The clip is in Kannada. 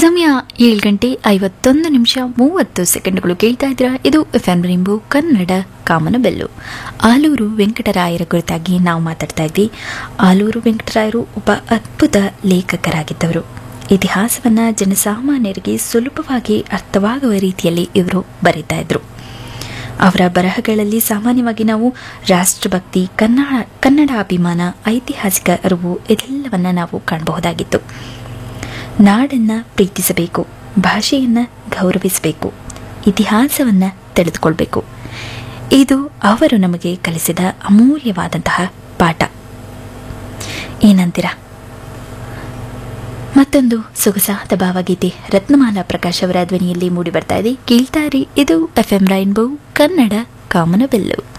ಸಮಯ ಏಳು ಗಂಟೆ ಐವತ್ತೊಂದು ನಿಮಿಷ ಮೂವತ್ತು ಸೆಕೆಂಡ್ಗಳು ಕೇಳ್ತಾ ಇದ್ದೀರಾ ಇದು ಎಫ್ ಎಂ ರಿಂಬು ಕನ್ನಡ ಕಾಮನಬೆಲ್ಲು ಆಲೂರು ವೆಂಕಟರಾಯರ ಕುರಿತಾಗಿ ನಾವು ಮಾತಾಡ್ತಾ ಇದ್ವಿ ಆಲೂರು ವೆಂಕಟರಾಯರು ಒಬ್ಬ ಅದ್ಭುತ ಲೇಖಕರಾಗಿದ್ದವರು ಇತಿಹಾಸವನ್ನ ಜನಸಾಮಾನ್ಯರಿಗೆ ಸುಲಭವಾಗಿ ಅರ್ಥವಾಗುವ ರೀತಿಯಲ್ಲಿ ಇವರು ಬರೀತಾ ಇದ್ರು ಅವರ ಬರಹಗಳಲ್ಲಿ ಸಾಮಾನ್ಯವಾಗಿ ನಾವು ರಾಷ್ಟ್ರಭಕ್ತಿ ಕನ್ನಡ ಕನ್ನಡ ಅಭಿಮಾನ ಐತಿಹಾಸಿಕ ಅರಿವು ಇದೆಲ್ಲವನ್ನ ನಾವು ಕಾಣಬಹುದಾಗಿತ್ತು ನಾಡನ್ನ ಪ್ರೀತಿಸಬೇಕು ಭಾಷೆಯನ್ನ ಗೌರವಿಸಬೇಕು ಇತಿಹಾಸವನ್ನ ತಿಳಿದುಕೊಳ್ಬೇಕು ಇದು ಅವರು ನಮಗೆ ಕಲಿಸಿದ ಅಮೂಲ್ಯವಾದಂತಹ ಪಾಠ ಏನಂತೀರಾ ಮತ್ತೊಂದು ಸೊಗಸಾದ ಭಾವಗೀತೆ ರತ್ನಮಾಲಾ ಪ್ರಕಾಶ್ ಅವರ ಧ್ವನಿಯಲ್ಲಿ ಮೂಡಿ ಬರ್ತಾ ಇದೆ ಕೇಳ್ತಾ ಇರಿ ಇದು ಎಫ್ ಎಂ ರೈನ್ಬೋ ಕನ್ನಡ ಕಾಮನಬೆಲ್ಲು